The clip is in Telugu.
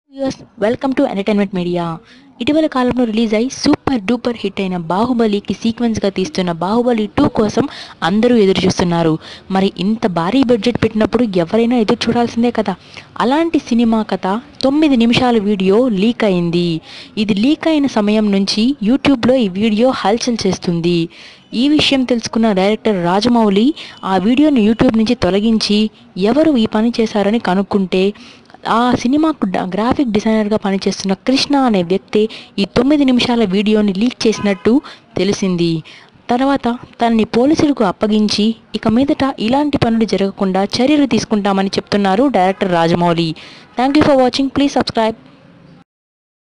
viewers welcome to entertainment media ఇటీవల కాలంలో రిలీజ్ అయి సూపర్ డూపర్ హిట్ అయిన బాహుబలికి సీక్వెన్స్గా తీస్తున్న బాహుబలి టూ కోసం అందరూ ఎదురు చూస్తున్నారు మరి ఇంత భారీ బడ్జెట్ పెట్టినప్పుడు ఎవరైనా ఎదురు చూడాల్సిందే కదా అలాంటి సినిమా కథ తొమ్మిది నిమిషాల వీడియో లీక్ అయింది ఇది లీక్ అయిన సమయం నుంచి యూట్యూబ్లో ఈ వీడియో హల్చల్ చేస్తుంది ఈ విషయం తెలుసుకున్న డైరెక్టర్ రాజమౌళి ఆ వీడియోని యూట్యూబ్ నుంచి తొలగించి ఎవరు ఈ పని చేశారని కనుక్కుంటే ఆ సినిమాకు డ- గ్రాఫిక్ డిజైనర్గా పనిచేస్తున్న కృష్ణ అనే వ్యక్తి ఈ తొమ్మిది నిమిషాల వీడియోని లీక్ చేసినట్టు తెలిసింది తర్వాత తనని పోలీసులకు అప్పగించి ఇక మీదట ఇలాంటి పనులు జరగకుండా చర్యలు తీసుకుంటామని చెప్తున్నారు director Rajamouli thank you for watching please subscribe